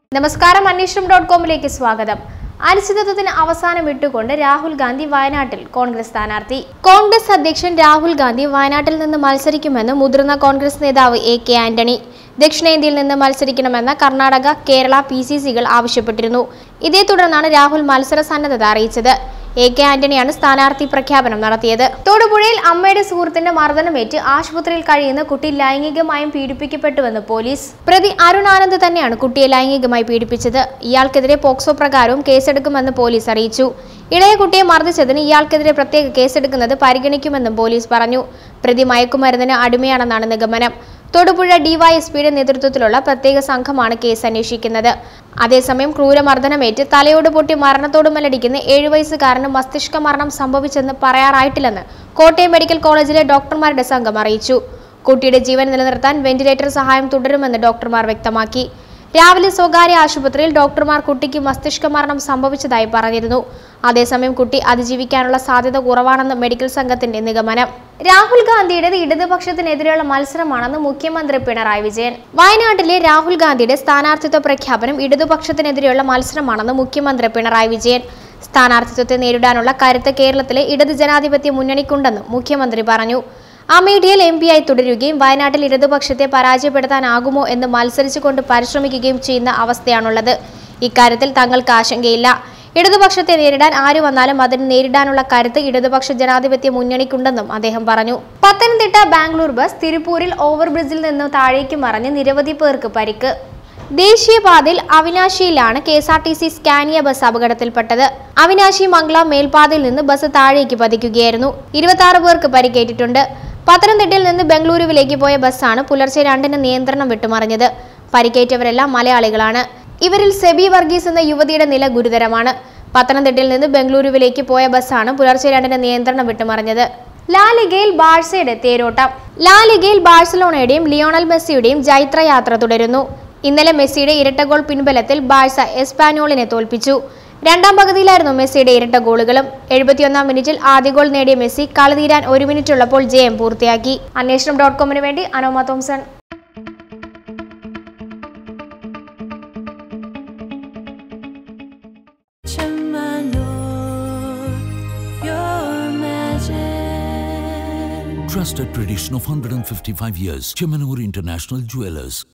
നമസ്കാരം അന്വേഷണം ഡോട്ട് കോമിലേക്ക് സ്വാഗതം അനിശ്ചിതത്വത്തിന് അവസാനം ഇട്ടുകൊണ്ട് രാഹുൽ ഗാന്ധി വയനാട്ടിൽ കോൺഗ്രസ് സ്ഥാനാർത്ഥി കോൺഗ്രസ് അധ്യക്ഷൻ രാഹുൽ ഗാന്ധി വയനാട്ടിൽ നിന്ന് മത്സരിക്കുമെന്ന് മുതിർന്ന കോൺഗ്രസ് നേതാവ് എ കെ ആന്റണി ദക്ഷിണേന്ത്യയിൽ നിന്ന് മത്സരിക്കണമെന്ന് കർണാടക കേരള പി സി സികൾ ആവശ്യപ്പെട്ടിരുന്നു ഇതേ തുടർന്നാണ് രാഹുൽ മത്സര സന്നദ്ധത അറിയിച്ചത് എ കെ ആന്റണിയാണ് സ്ഥാനാർത്ഥി പ്രഖ്യാപനം നടത്തിയത് തൊടുപുഴയിൽ അമ്മയുടെ സുഹൃത്തിന്റെ മർദ്ദനമേറ്റ് ആശുപത്രിയിൽ കഴിയുന്ന കുട്ടി ലൈംഗികമായും പീഡിപ്പിക്കപ്പെട്ടുവെന്ന് പോലീസ് പ്രതി അരുൺ ആനന്ദ് തന്നെയാണ് കുട്ടിയെ ലൈംഗികമായി പീഡിപ്പിച്ചത് ഇയാൾക്കെതിരെ പോക്സോ പ്രകാരവും കേസെടുക്കുമെന്ന് പോലീസ് അറിയിച്ചു ഇളയ കുട്ടിയെ മർദ്ദിച്ചതിന് ഇയാൾക്കെതിരെ പ്രത്യേക കേസെടുക്കുന്നത് പരിഗണിക്കുമെന്നും പോലീസ് പറഞ്ഞു പ്രതി മയക്കുമരുന്നിന് അടിമയാണെന്നാണ് നിഗമനം തൊടുപുഴ ഡിവൈഎസ്പിയുടെ നേതൃത്വത്തിലുള്ള പ്രത്യേക സംഘമാണ് കേസ് അന്വേഷിക്കുന്നത് അതേസമയം ക്രൂരമർദ്ദനമേറ്റ് തലയോട് പൊട്ടി മരണത്തോട് മല്ലടിക്കുന്ന ഏഴു വയസ്സുകാരന് മസ്തിഷ്ക മരണം സംഭവിച്ചെന്ന് പറയാറായിട്ടില്ലെന്ന് കോട്ടയം മെഡിക്കൽ കോളേജിലെ ഡോക്ടർമാരുടെ സംഘം അറിയിച്ചു കുട്ടിയുടെ ജീവൻ നിലനിർത്താൻ വെന്റിലേറ്റർ സഹായം തുടരുമെന്ന് ഡോക്ടർമാർ വ്യക്തമാക്കി രാവിലെ സ്വകാര്യ ആശുപത്രിയിൽ ഡോക്ടർമാർ കുട്ടിക്ക് മസ്തിഷ്ക മരണം സംഭവിച്ചതായി പറഞ്ഞിരുന്നു അതേസമയം കുട്ടി അതിജീവിക്കാനുള്ള സാധ്യത കുറവാണെന്ന് മെഡിക്കൽ സംഘത്തിന്റെ നിഗമനം രാഹുൽ ഗാന്ധിയുടേത് ഇടതുപക്ഷത്തിനെതിരെയുള്ള മത്സരമാണെന്ന് മുഖ്യമന്ത്രി പിണറായി വിജയൻ വയനാട്ടിലെ രാഹുൽ ഗാന്ധിയുടെ സ്ഥാനാർത്ഥിത്വ പ്രഖ്യാപനം ഇടതുപക്ഷത്തിനെതിരെയുള്ള മത്സരമാണെന്ന് മുഖ്യമന്ത്രി പിണറായി വിജയൻ സ്ഥാനാർത്ഥിത്വത്തെ നേരിടാനുള്ള കരുത്ത് കേരളത്തിലെ ഇടത് ജനാധിപത്യ മുന്നണിക്കുണ്ടെന്നും മുഖ്യമന്ത്രി പറഞ്ഞു അമേഠിയിൽ എം പിയായി തുടരുകയും വയനാട്ടിൽ ഇടതുപക്ഷത്തെ പരാജയപ്പെടുത്താനാകുമോ എന്ന് മത്സരിച്ചുകൊണ്ട് പരിശ്രമിക്കുകയും ചെയ്യുന്ന അവസ്ഥയാണുള്ളത് ഇക്കാര്യത്തിൽ തങ്ങൾക്ക് ആശങ്കയില്ല ഇടതുപക്ഷത്തെ നേരിടാൻ ആര് വന്നാലും അതിന് നേരിടാനുള്ള കരുത്ത് ഇടതുപക്ഷ ജനാധിപത്യ മുന്നണിക്കുണ്ടെന്നും അദ്ദേഹം പറഞ്ഞു പത്തനംതിട്ട ബാംഗ്ലൂർ ബസ് തിരുപ്പൂരിൽ ഓവർബ്രിഡ്ജിൽ നിന്ന് താഴേക്ക് മറിഞ്ഞ് നിരവധി പേർക്ക് പരിക്ക് ദേശീയപാതയിൽ അവിനാശിയിലാണ് K S R T C Scania bus അപകടത്തിൽപ്പെട്ടത് അവിനാശി മംഗളം മേൽപ്പാതയിൽ നിന്ന് ബസ് താഴേക്ക് പതിക്കുകയായിരുന്നു ഇരുപത്തി ആറ് പേർക്ക് പരിക്കേറ്റിട്ടുണ്ട് പത്തനംതിട്ടയിൽ നിന്ന് ബംഗളൂരുവിലേക്ക് പോയ ബസ്സാണ് പുലർച്ചെ രണ്ടിന് നിയന്ത്രണം വിട്ടുമറിഞ്ഞത് പരിക്കേറ്റവരെല്ലാം മലയാളികളാണ് ഇവരിൽ സെബി വർഗീസ് എന്ന യുവതിയുടെ നില ഗുരുതരമാണ് പത്തനംതിട്ടയിൽ നിന്ന് ബംഗളൂരുവിലേക്ക് പോയ ബസ്സാണ് പുലർച്ചെ രണ്ടിന് നിയന്ത്രണം വിട്ടുമറിഞ്ഞത് ലാലിഗയിൽ ബാഴ്സയുടെ തേരോട്ടം ലാലിഗയിൽ ബാഴ്സലോണയുടെയും ലിയോണൽ മെസ്സിയുടെയും ജൈത്രയാത്ര തുടരുന്നു ഇന്നലെ മെസ്സിയുടെ ഇരട്ട ഗോൾ പിൻബലത്തിൽ ബാഴ്സ എസ്പാനോളിനെ തോൽപ്പിച്ചു രണ്ടാം പകുതിയിലായിരുന്നു മെസ്സിയുടെ ഇരട്ട ഗോളുകളും എഴുപത്തിയൊന്നാം മിനിറ്റിൽ ആദ്യ ഗോൾ നേടിയ മെസ്സി കളി തീരാൻ ഒരു മിനിറ്റ് ഉള്ളപ്പോൾ ജയം പൂർത്തിയാക്കി അന്വേഷണം ഡോട്ട് കോമിന് വേണ്ടി Anoma Thomson your magic. Trusted tradition of 155 years. Chemanur International Jewelers.